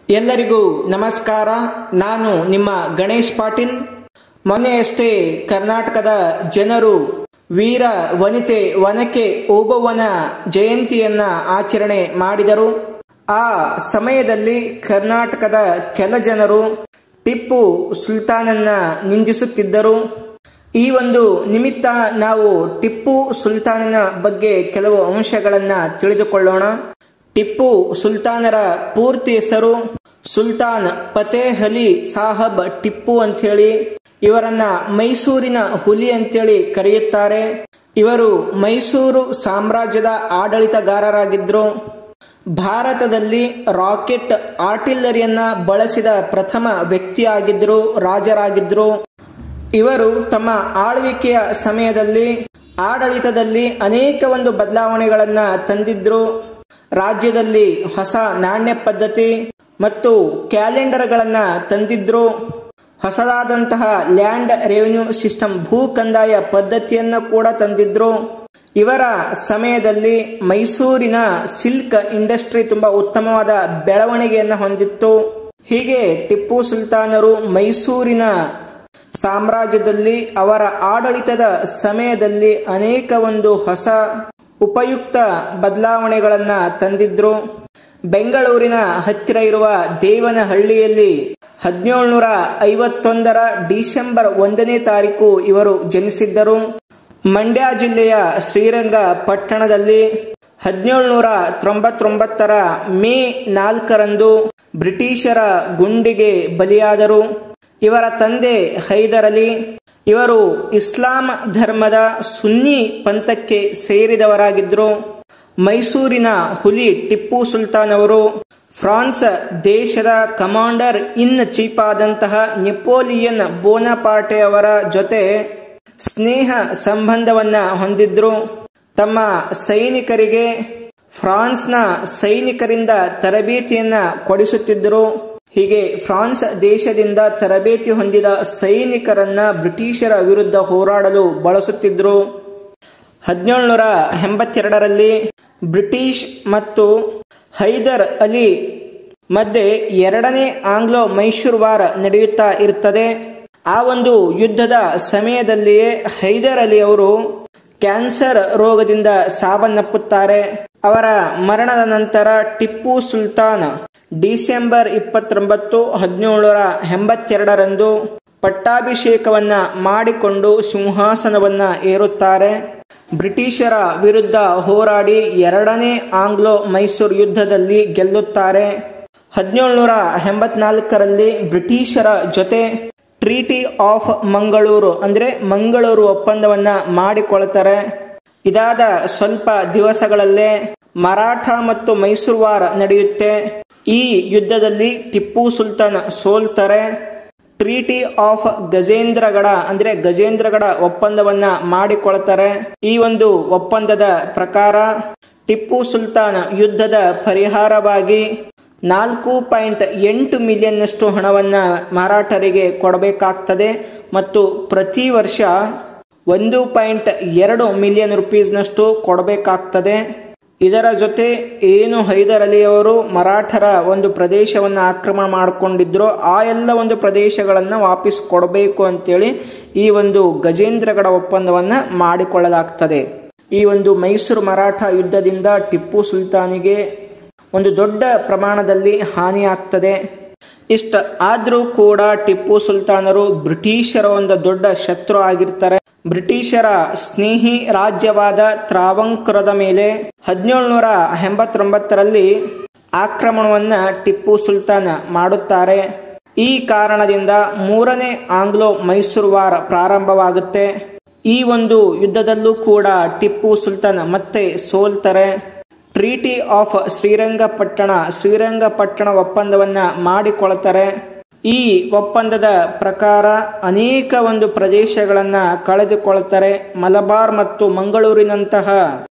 ಎಲ್ಲರಿಗೂ ನಮಸ್ಕಾರ ನಾನು ನಿಮ್ಮ ಗಣೇಶ್ ಪಾಟೀಲ್ ಮೊನ್ನೆಯಷ್ಟೇ ಕರ್ನಾಟಕದ ಜನರು ವೀರ ವನಿತೆ ವನಕೆ ಓಬವ್ವನ ಜಯಂತಿಯನ್ನ ಆಚರಣೆ ಮಾಡಿದರು ಆ ಸಮಯದಲ್ಲಿ ಕರ್ನಾಟಕದ ಕೆಲ ಜನರು ಟಿಪ್ಪು ಸುಲ್ತಾನನ್ನ ನಿಂದಿಸುತ್ತಿದ್ದರು ಈ ಒಂದು ನಿಮಿತ್ತ ನಾವು ಟಿಪ್ಪು ಸುಲ್ತಾನನ ಬಗ್ಗೆ ಕೆಲವು ಅಂಶಗಳನ್ನ ತಿಳಿದುಕೊಳ್ಳೋಣ ಟಿಪ್ಪು ಸುಲ್ತಾನರ ಪೂರ್ತಿ ಹೆಸರು ಸುಲ್ತಾನ್ ಫತೇಹ್ ಅಲಿ ಸಾಹಬ್ ಟಿಪ್ಪು ಅಂಥೇಳಿ ಇವರನ್ನ ಮೈಸೂರಿನ ಹುಲಿ ಅಂತೇಳಿ ಕರೆಯುತ್ತಾರೆ ಇವರು ಮೈಸೂರು ಸಾಮ್ರಾಜ್ಯದ ಆಡಳಿತಗಾರರಾಗಿದ್ರು ಭಾರತದಲ್ಲಿ ರಾಕೆಟ್ ಆರ್ಟಿಲ್ಲರಿಯನ್ನ ಬಳಸಿದ ಪ್ರಥಮ ವ್ಯಕ್ತಿಯಾಗಿದ್ರು ರಾಜರಾಗಿದ್ರು ಇವರು ತಮ್ಮ ಆಳ್ವಿಕೆಯ ಸಮಯದಲ್ಲಿ ಆಡಳಿತದಲ್ಲಿ ಅನೇಕ ಒಂದು ಬದಲಾವಣೆಗಳನ್ನ ತಂದಿದ್ರು ರಾಜ್ಯದಲ್ಲಿ ಹೊಸ ನಾಣ್ಯ ಪದ್ಧತಿ ಮತ್ತು ಕ್ಯಾಲೆಂಡರ್ಗಳನ್ನ ತಂದಿದ್ರು ಹೊಸದಾದಂತಹ ಲ್ಯಾಂಡ್ ರೆವಿನ್ಯೂ ಸಿಸ್ಟಮ್ ಭೂ ಕಂದಾಯ ಪದ್ಧತಿಯನ್ನ ಕೂಡ ತಂದಿದ್ರು ಇವರ ಸಮಯದಲ್ಲಿ ಮೈಸೂರಿನ ಸಿಲ್ಕ್ ಇಂಡಸ್ಟ್ರಿ ತುಂಬಾ ಉತ್ತಮವಾದ ಬೆಳವಣಿಗೆಯನ್ನು ಹೊಂದಿತ್ತು ಹೀಗೆ ಟಿಪ್ಪು ಸುಲ್ತಾನರು ಮೈಸೂರಿನ ಸಾಮ್ರಾಜ್ಯದಲ್ಲಿ ಅವರ ಆಡಳಿತದ ಸಮಯದಲ್ಲಿ ಅನೇಕ ಒಂದು ಹೊಸ ಉಪಯುಕ್ತ ಬದಲಾವಣೆಗಳನ್ನ ತಂದಿದ್ರು ಬೆಂಗಳೂರಿನ ಹತ್ತಿರ ಇರುವ ದೇವನಹಳ್ಳಿಯಲ್ಲಿ ಹದಿನೇಳುನೂರ ಐವತ್ತೊಂದರ ಡಿಸೆಂಬರ್ ಒಂದನೇ ತಾರೀಕು ಇವರು ಜನಿಸಿದ್ದರು ಮಂಡ್ಯ ಜಿಲ್ಲೆಯ ಶ್ರೀರಂಗ ಪಟ್ಟಣದಲ್ಲಿ ಹದಿನೇಳುನೂರ ತೊಂಬತ್ತೊಂಬತ್ತರ ಮೇ ನಾಲ್ಕರಂದು ಬ್ರಿಟಿಷರ ಗುಂಡಿಗೆ ಬಲಿಯಾದರು ಇವರ ತಂದೆ ಹೈದರ್ ಅಲಿ ಇವರು ಇಸ್ಲಾಂ ಧರ್ಮದ ಸುನ್ನಿ ಪಂಥಕ್ಕೆ ಸೇರಿದವರಾಗಿದ್ದರು ಮೈಸೂರಿನ ಹುಲಿ ಟಿಪ್ಪು ಸುಲ್ತಾನ್ ಅವರು ಫ್ರಾನ್ಸ್ ದೇಶದ ಕಮಾಂಡರ್ ಇನ್ ಚೀಫ್ ಆದಂತಹ ನೆಪೋಲಿಯನ್ ಬೋನಪಾರ್ಟೆ ಅವರ ಜೊತೆ ಸ್ನೇಹ ಸಂಬಂಧವನ್ನ ಹೊಂದಿದ್ರು ತಮ್ಮ ಸೈನಿಕರಿಗೆ ಫ್ರಾನ್ಸ್ನ ಸೈನಿಕರಿಂದ ತರಬೇತಿಯನ್ನ ಕೊಡಿಸುತ್ತಿದ್ದರು ಹೀಗೆ ಫ್ರಾನ್ಸ್ ದೇಶದಿಂದ ತರಬೇತಿ ಹೊಂದಿದ ಸೈನಿಕರನ್ನ ಬ್ರಿಟಿಷರ ವಿರುದ್ಧ ಹೋರಾಡಲು ಬಳಸುತ್ತಿದ್ರು ಹದಿನೇಳುನೂರ ಎಂಬತ್ತೆರಡರಲ್ಲಿ ಬ್ರಿಟಿಷ್ ಮತ್ತು ಹೈದರ್ ಅಲಿ ಮಧ್ಯೆ ಎರಡನೇ ಆಂಗ್ಲೋ ಮೈಸೂರು ವಾರ ನಡೆಯುತ್ತಾ ಇರುತ್ತದೆ ಆ ಒಂದು ಯುದ್ಧದ ಸಮಯದಲ್ಲಿಯೇ ಹೈದರ್ ಅಲಿ ಅವರು ಕ್ಯಾನ್ಸರ್ ರೋಗದಿಂದ ಸಾವನ್ನಪ್ಪುತ್ತಾರೆ ಅವರ ಮರಣದ ನಂತರ ಟಿಪ್ಪು ಸುಲ್ತಾನ್ ಡಿಸೆಂಬರ್ ಇಪ್ಪತ್ತೊಂಬತ್ತು ಹದಿನೇಳರ ಎಂಬತ್ತೆರಡರಂದು ಪಟ್ಟಾಭಿಷೇಕವನ್ನ ಮಾಡಿಕೊಂಡು ಸಿಂಹಾಸನವನ್ನ ಏರುತ್ತಾರೆ ಬ್ರಿಟಿಷರ ವಿರುದ್ಧ ಹೋರಾಡಿ ಎರಡನೇ ಆಂಗ್ಲೋ ಮೈಸೂರು ಯುದ್ಧದಲ್ಲಿ ಗೆಲ್ಲುತ್ತಾರೆ ಹದಿನೇಳುನೂರ ಎಂಬತ್ನಾಲ್ಕರಲ್ಲಿ ಬ್ರಿಟಿಷರ ಜೊತೆ ಟ್ರೀಟಿ ಆಫ್ ಮಂಗಳೂರು ಅಂದ್ರೆ ಮಂಗಳೂರು ಒಪ್ಪಂದವನ್ನ ಮಾಡಿಕೊಳ್ತಾರೆ ಇದಾದ ಸ್ವಲ್ಪ ದಿವಸಗಳಲ್ಲೇ ಮರಾಠ ಮತ್ತು ಮೈಸೂರು ವಾರ ನಡೆಯುತ್ತೆ ಈ ಯುದ್ಧದಲ್ಲಿ ಟಿಪ್ಪು ಸುಲ್ತಾನ್ ಸೋಲ್ತಾರೆ ಟ್ರೀಟಿ ಆಫ್ ಗಜೇಂದ್ರಗಡ ಅಂದ್ರೆ ಗಜೇಂದ್ರಗಡ ಒಪ್ಪಂದವನ್ನ ಮಾಡಿಕೊಳ್ತಾರೆ ಈ ಒಂದು ಒಪ್ಪಂದದ ಪ್ರಕಾರ ಟಿಪ್ಪು ಸುಲ್ತಾನ್ ಯುದ್ಧದ ಪರಿಹಾರವಾಗಿ ನಾಲ್ಕು ಪಾಯಿಂಟ್ ಎಂಟು ಮಿಲಿಯನ್ನಷ್ಟು ಹಣವನ್ನ ಮರಾಠರಿಗೆ ಕೊಡಬೇಕಾಗ್ತದೆ ಮತ್ತು ಪ್ರತಿ ವರ್ಷ ಒಂದು ಪಾಯಿಂಟ್ ಎರಡು ಮಿಲಿಯನ್ ರುಪೀಸ್ನಷ್ಟು ಕೊಡಬೇಕಾಗ್ತದೆ ಇದರ ಜೊತೆ ಏನು ಹೈದರ್ ಅಲಿ ಅವರು ಮರಾಠರ ಒಂದು ಪ್ರದೇಶವನ್ನು ಆಕ್ರಮಣ ಮಾಡಿಕೊಂಡಿದ್ರು ಆ ಎಲ್ಲ ಒಂದು ಪ್ರದೇಶಗಳನ್ನು ವಾಪಸ್ ಕೊಡಬೇಕು ಅಂತೇಳಿ ಈ ಒಂದು ಗಜೇಂದ್ರಗಡ ಒಪ್ಪಂದವನ್ನ ಮಾಡಿಕೊಳ್ಳಲಾಗ್ತದೆ ಈ ಒಂದು ಮೈಸೂರು ಮರಾಠ ಯುದ್ಧದಿಂದ ಟಿಪ್ಪು ಸುಲ್ತಾನಿಗೆ ಒಂದು ದೊಡ್ಡ ಪ್ರಮಾಣದಲ್ಲಿ ಹಾನಿಯಾಗ್ತದೆ ಇಷ್ಟ ಆದ್ರೂ ಕೂಡ ಟಿಪ್ಪು ಸುಲ್ತಾನರು ಬ್ರಿಟಿಷರ ಒಂದು ದೊಡ್ಡ ಶತ್ರು ಆಗಿರ್ತಾರೆ ಬ್ರಿಟಿಷರ ಸ್ನೇಹಿ ರಾಜ್ಯವಾದ ತ್ರಾವಂಕುರದ ಮೇಲೆ ಹದಿನೇಳುನೂರ ಎಂಬತ್ತೊಂಬತ್ತರಲ್ಲಿ ಆಕ್ರಮಣವನ್ನ ಟಿಪ್ಪು ಸುಲ್ತಾನ್ ಮಾಡುತ್ತಾರೆ ಈ ಕಾರಣದಿಂದ ಮೂರನೇ ಆಂಗ್ಲೋ ಮೈಸೂರು ವಾರ ಪ್ರಾರಂಭವಾಗುತ್ತೆ ಈ ಒಂದು ಯುದ್ಧದಲ್ಲೂ ಕೂಡ ಟಿಪ್ಪು ಸುಲ್ತಾನ್ ಮತ್ತೆ ಸೋಲ್ತಾರೆ ಟ್ರೀಟಿ ಆಫ್ ಶ್ರೀರಂಗಪಟ್ಟಣ ಶ್ರೀರಂಗಪಟ್ಟಣ ಒಪ್ಪಂದವನ್ನ ಮಾಡಿಕೊಳ್ತಾರೆ ಈ ಒಪ್ಪಂದದ ಪ್ರಕಾರ ಅನೇಕ ಒಂದು ಪ್ರದೇಶಗಳನ್ನ ಕಳೆದುಕೊಳ್ತಾರೆ ಮಲಬಾರ್ ಮತ್ತು ಮಂಗಳೂರಿನಂತಹ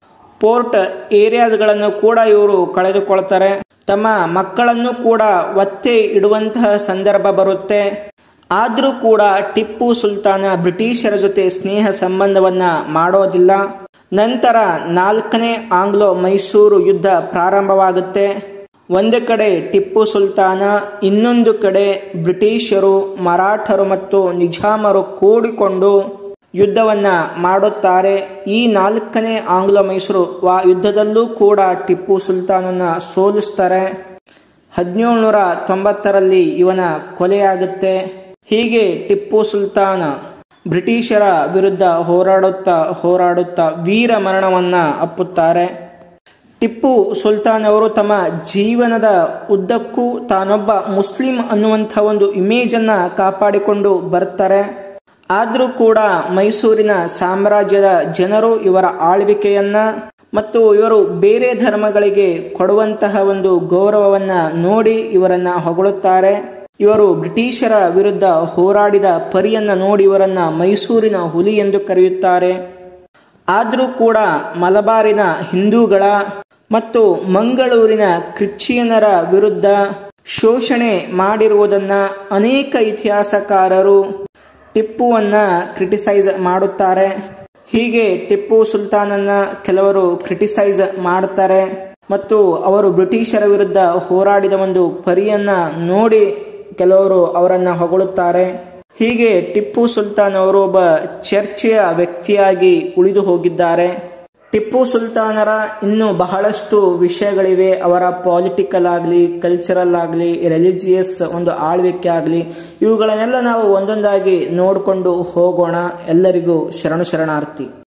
ಪೋರ್ಟ್ ಏರಿಯಾಸ್ಗಳನ್ನು ಕೂಡ ಇವರು ಕಳೆದುಕೊಳ್ತಾರೆ ತಮ್ಮ ಮಕ್ಕಳನ್ನು ಕೂಡ ಒತ್ತೆ ಇಡುವಂತಹ ಸಂದರ್ಭ ಬರುತ್ತೆ ಆದ್ರೂ ಕೂಡ ಟಿಪ್ಪು ಸುಲ್ತಾನ ಬ್ರಿಟಿಷರ ಜೊತೆ ಸ್ನೇಹ ಸಂಬಂಧವನ್ನ ಮಾಡೋದಿಲ್ಲ ನಂತರ ನಾಲ್ಕನೇ ಆಂಗ್ಲೋ ಮೈಸೂರು ಯುದ್ಧ ಪ್ರಾರಂಭವಾಗುತ್ತೆ ಒಂದು ಕಡೆ ಟಿಪ್ಪು ಸುಲ್ತಾನ ಇನ್ನೊಂದು ಕಡೆ ಬ್ರಿಟಿಷರು ಮರಾಠರು ಮತ್ತು ನಿಜಾಮರು ಕೂಡಿಕೊಂಡು ಯುದ್ಧವನ್ನ ಮಾಡುತ್ತಾರೆ ಈ ನಾಲ್ಕನೇ ಆಂಗ್ಲ ಮೈಸೂರು ವಾ ಯುದ್ಧದಲ್ಲೂ ಕೂಡ ಟಿಪ್ಪು ಸುಲ್ತಾನನ್ನ ಸೋಲಿಸ್ತಾರೆ ಹದಿನೇಳುನೂರ ತೊಂಬತ್ತರಲ್ಲಿ ಇವನ ಕೊಲೆಯಾಗುತ್ತೆ ಹೀಗೆ ಟಿಪ್ಪು ಸುಲ್ತಾನ ಬ್ರಿಟಿಷರ ವಿರುದ್ಧ ಹೋರಾಡುತ್ತಾ ಹೋರಾಡುತ್ತಾ ವೀರ ಮರಣವನ್ನ ಅಪ್ಪುತ್ತಾರೆ ಟಿಪ್ಪು ಸುಲ್ತಾನ್ ಅವರು ತಮ್ಮ ಜೀವನದ ಉದ್ದಕ್ಕೂ ತಾನೊಬ್ಬ ಮುಸ್ಲಿಂ ಅನ್ನುವಂಥ ಒಂದು ಇಮೇಜನ್ನು ಕಾಪಾಡಿಕೊಂಡು ಬರ್ತಾರೆ ಆದರೂ ಕೂಡ ಮೈಸೂರಿನ ಸಾಮ್ರಾಜ್ಯದ ಜನರು ಇವರ ಆಳ್ವಿಕೆಯನ್ನ ಮತ್ತು ಇವರು ಬೇರೆ ಧರ್ಮಗಳಿಗೆ ಕೊಡುವಂತಹ ಒಂದು ಗೌರವವನ್ನ ನೋಡಿ ಇವರನ್ನ ಹೊಗಳುತ್ತಾರೆ ಇವರು ಬ್ರಿಟಿಷರ ವಿರುದ್ಧ ಹೋರಾಡಿದ ಪರಿಯನ್ನ ನೋಡಿ ಇವರನ್ನ ಮೈಸೂರಿನ ಹುಲಿ ಎಂದು ಕರೆಯುತ್ತಾರೆ ಆದರೂ ಕೂಡ ಮಲಬಾರಿನ ಹಿಂದೂಗಳ ಮತ್ತು ಮಂಗಳೂರಿನ ಕ್ರಿಶ್ಚಿಯನರ ವಿರುದ್ಧ ಶೋಷಣೆ ಮಾಡಿರುವುದನ್ನ ಅನೇಕ ಇತಿಹಾಸಕಾರರು ಟಿಪ್ಪುವನ್ನ ಕ್ರಿಟಿಸೈಸ್ ಮಾಡುತ್ತಾರೆ ಹೀಗೆ ಟಿಪ್ಪು ಸುಲ್ತಾನನ್ನ ಕೆಲವರು ಕ್ರಿಟಿಸೈಸ್ ಮಾಡ್ತಾರೆ ಮತ್ತು ಅವರು ಬ್ರಿಟಿಷರ ವಿರುದ್ಧ ಹೋರಾಡಿದ ಒಂದು ಪರಿಯನ್ನ ನೋಡಿ ಕೆಲವರು ಅವರನ್ನ ಹೊಗಳುತ್ತಾರೆ ಹೀಗೆ ಟಿಪ್ಪು ಸುಲ್ತಾನ್ ಅವರು ಒಬ್ಬ ಚರ್ಚೆಯ ವ್ಯಕ್ತಿಯಾಗಿ ಉಳಿದು ಹೋಗಿದ್ದಾರೆ ಟಿಪ್ಪು ಸುಲ್ತಾನರ ಇನ್ನೂ ಬಹಳಷ್ಟು ವಿಷಯಗಳಿವೆ ಅವರ ಪಾಲಿಟಿಕಲ್ ಆಗಲಿ ಕಲ್ಚರಲ್ ಆಗಲಿ ರಿಲಿಜಿಯಸ್ ಒಂದು ಆಳ್ವಿಕೆ ಆಗಲಿ ಇವುಗಳನ್ನೆಲ್ಲ ನಾವು ಒಂದೊಂದಾಗಿ ನೋಡಿಕೊಂಡು ಹೋಗೋಣ ಎಲ್ಲರಿಗೂ ಶರಣು ಶರಣಾರ್ಥಿ